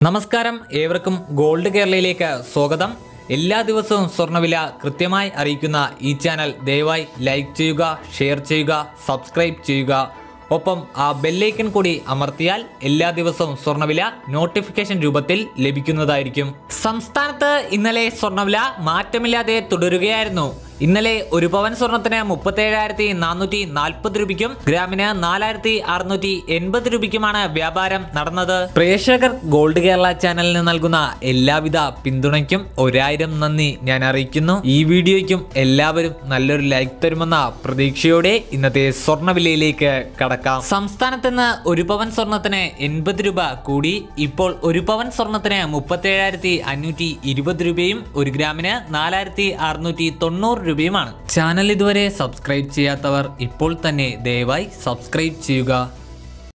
നമസ്കാരം ഏവർക്കും ഗോൾഡ് കേരളയിലേക്ക് സ്വാഗതം എല്ലാ ദിവസവും സ്വർണ്ണവില കൃത്യമായി അറിയിക്കുന്ന ഈ ചാനൽ ദയവായി ലൈക്ക് ചെയ്യുക ഷെയർ ചെയ്യുക സബ്സ്ക്രൈബ് ചെയ്യുക ഒപ്പം ആ ബെല്ലൈക്കൺ കൂടി അമർത്തിയാൽ എല്ലാ ദിവസവും സ്വർണ്ണവില നോട്ടിഫിക്കേഷൻ രൂപത്തിൽ ലഭിക്കുന്നതായിരിക്കും സംസ്ഥാനത്ത് ഇന്നലെ സ്വർണ്ണവില മാറ്റമില്ലാതെ തുടരുകയായിരുന്നു ഇന്നലെ ഒരു പവൻ സ്വർണത്തിന് മുപ്പത്തേഴായിരത്തി നാനൂറ്റി നാൽപ്പത് രൂപയ്ക്കും ഗ്രാമിന് നാലായിരത്തി അറുന്നൂറ്റി എൺപത് രൂപയ്ക്കുമാണ് വ്യാപാരം നടന്നത് പ്രേക്ഷകർ ഗോൾഡ് കേരള ചാനലിന് നൽകുന്ന എല്ലാവിധ പിന്തുണയ്ക്കും ഒരായിരം നന്ദി ഞാൻ അറിയിക്കുന്നു ഈ വീഡിയോയ്ക്കും എല്ലാവരും നല്ലൊരു ലൈക്ക് തരുമെന്ന പ്രതീക്ഷയോടെ ഇന്നത്തെ സ്വർണ്ണവിലയിലേക്ക് കടക്കാം സംസ്ഥാനത്ത് നിന്ന് ഒരു പവൻ സ്വർണത്തിന് എൺപത് രൂപ കൂടി ഇപ്പോൾ ഒരു പവൻ സ്വർണത്തിന് മുപ്പത്തേഴായിരത്തി അഞ്ഞൂറ്റി ഇരുപത് രൂപയും ഒരു ഗ്രാമിന് നാലായിരത്തി അറുന്നൂറ്റി തൊണ്ണൂറ് രൂപയുമാണ് ചാനൽ ഇതുവരെ സബ്സ്ക്രൈബ് ചെയ്യാത്തവർ ഇപ്പോൾ തന്നെ ദയവായി സബ്സ്ക്രൈബ് ചെയ്യുക